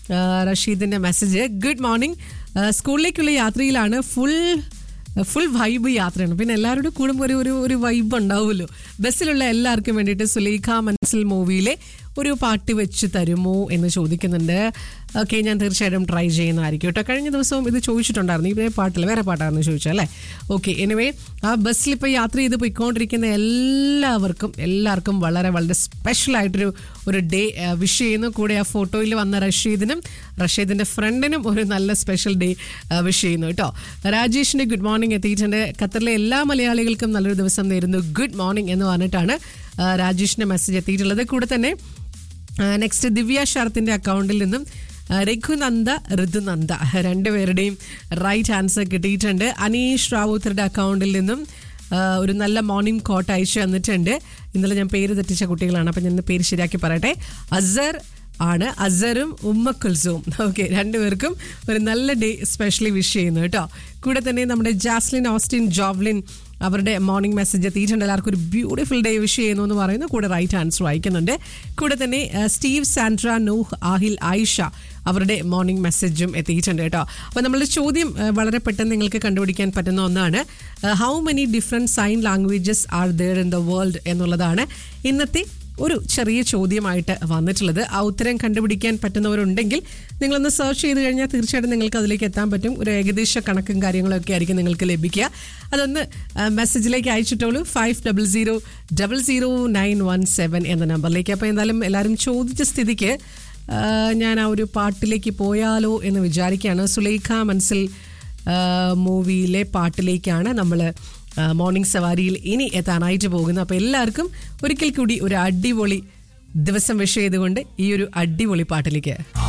ആ, റഷീദിന്റെ message good morning സ്കൂളിലേക്കുള്ള യാത്രയിലാണ് ഫുൾ ഫുൾ വൈബ് യാത്രയാണ് പിന്നെ എല്ലാവരോടും കൂടുമ്പോൾ ഒരു ഒരു ഒരു വൈബ് ഉണ്ടാവുമല്ലോ ബസ്സിലുള്ള എല്ലാവർക്കും വേണ്ടിയിട്ട് സുലൈഖ മനസ്സിൽ മൂവിയിലെ ഒരു പാട്ട് വെച്ച് തരുമോ എന്ന് ചോദിക്കുന്നുണ്ട് ഓക്കെ ഞാൻ തീർച്ചയായിട്ടും ട്രൈ ചെയ്യുന്നതായിരിക്കും കേട്ടോ കഴിഞ്ഞ ദിവസവും ഇത് ചോദിച്ചിട്ടുണ്ടായിരുന്നു ഇതേ പാട്ടിൽ വേറെ പാട്ടാണെന്ന് ചോദിച്ചു അല്ലേ ഓക്കെ എനിവേ ആ ബസ്സിൽ ഇപ്പോൾ യാത്ര ചെയ്ത് പോയിക്കൊണ്ടിരിക്കുന്ന എല്ലാവർക്കും എല്ലാവർക്കും വളരെ വളരെ സ്പെഷ്യൽ ആയിട്ടൊരു ഒരു ഡേ വിഷ് ചെയ്യുന്നു കൂടെ ആ ഫോട്ടോയിൽ വന്ന റഷീദിനും റഷീദിന്റെ ഫ്രണ്ടിനും ഒരു നല്ല സ്പെഷ്യൽ ഡേ വിഷ് ചെയ്യുന്നു കേട്ടോ രാജേഷിന്റെ ഗുഡ് മോർണിംഗ് എത്തിയിട്ടുണ്ട് ഖത്തറിലെ എല്ലാ മലയാളികൾക്കും നല്ലൊരു ദിവസം നേരുന്നു ഗുഡ് മോർണിംഗ് എന്ന് പറഞ്ഞിട്ടാണ് ആ, രാജേഷിന്റെ മെസ്സേജ് എത്തിയിട്ടുള്ളത് കൂടെ തന്നെ നെക്സ്റ്റ് ദിവ്യ ശരത്തിന്റെ അക്കൗണ്ടിൽ നിന്നും ആ, രഘുനന്ദ ഋതുനന്ദ രണ്ടുപേരുടെയും റൈറ്റ് ആൻസർ കിട്ടിയിട്ടുണ്ട് അനീഷ് റാവുത്തറുടെ അക്കൗണ്ടിൽ നിന്നും ആ, ഒരു നല്ല മോർണിംഗ് കോട്ട് അയച്ചു തന്നിട്ടുണ്ട് ഇന്നലെ ഞാൻ പേര് തെറ്റിച്ച കുട്ടികളാണ് അപ്പം ഞാൻ ഇന്ന് പേര് ശരിയാക്കി പറയട്ടെ അസർ ആണ് അസറും ഉമ്മക്കുൽസും ഓക്കെ രണ്ടുപേർക്കും ഒരു നല്ല ഡേ സ്പെഷ്യലി വിഷ് ചെയ്യുന്നു കേട്ടോ കൂടെ തന്നെ നമ്മുടെ ജാസ്ലിൻ ഓസ്റ്റിൻ ജോവ്ലിൻ അവരുടെ മോർണിംഗ് മെസ്സേജ് എത്തിയിട്ടുണ്ട് എല്ലാവർക്കും ഒരു ബ്യൂട്ടിഫുൾ ഡേ വിഷ് ചെയ്യുന്നു എന്ന് പറയുന്നു കൂടെ റൈറ്റ് ആൻസർ വായിക്കുന്നുണ്ട് കൂടെ തന്നെ ആ, സ്റ്റീവ് സാൻഡ്ര നൂഹ് ആഹിൽ ആയിഷ അവരുടെ മോർണിംഗ് മെസ്സേജും എത്തിയിട്ടുണ്ട് കേട്ടോ അപ്പോൾ നമ്മളുടെ ചോദ്യം ആ, വളരെ പെട്ടെന്ന് നിങ്ങൾക്ക് കണ്ടുപിടിക്കാൻ പറ്റുന്ന ഒന്നാണ് how many different sign languages are there in the world എന്നുള്ളതാണ് ഇന്നത്തെ ഒരു ചെറിയ ചോദ്യമായിട്ട് വന്നിട്ടുള്ളത് ആ ഉത്തരം കണ്ടുപിടിക്കാൻ പറ്റുന്നവരുണ്ടെങ്കിൽ നിങ്ങളൊന്ന് സെർച്ച് ചെയ്ത് കഴിഞ്ഞാൽ തീർച്ചയായിട്ടും നിങ്ങൾക്ക് അതിലേക്ക് എത്താൻ പറ്റും ഒരു ഏകദേശ കണക്കും കാര്യങ്ങളൊക്കെ ആയിരിക്കും നിങ്ങൾക്ക് ലഭിക്കുക അതൊന്ന് ആ, മെസ്സേജിലേക്ക് അയച്ചിട്ടുള്ളൂ five double zero double zero nine one seven എന്ന നമ്പറിലേക്ക് അപ്പോൾ എന്തായാലും എല്ലാവരും ചോദിച്ച സ്ഥിതിക്ക് ആ, ഞാൻ ആ ഒരു പാട്ടിലേക്ക് പോയാലോ എന്ന് വിചാരിക്കുകയാണ് സുലൈഖ മനസ്സിൽ മൂവിയിലെ പാട്ടിലേക്കാണ് നമ്മൾ മോർണിംഗ് സവാരിയിൽ ഇനി എത്താനായിട്ട് പോകുന്നത് അപ്പോൾ എല്ലാവർക്കും ഒരിക്കൽ കൂടി ഒരു അടിപൊളി ദിവസം വിഷ് ചെയ്തുകൊണ്ട് ഈ ഒരു അടിപൊളി പാട്ടിലേക്ക്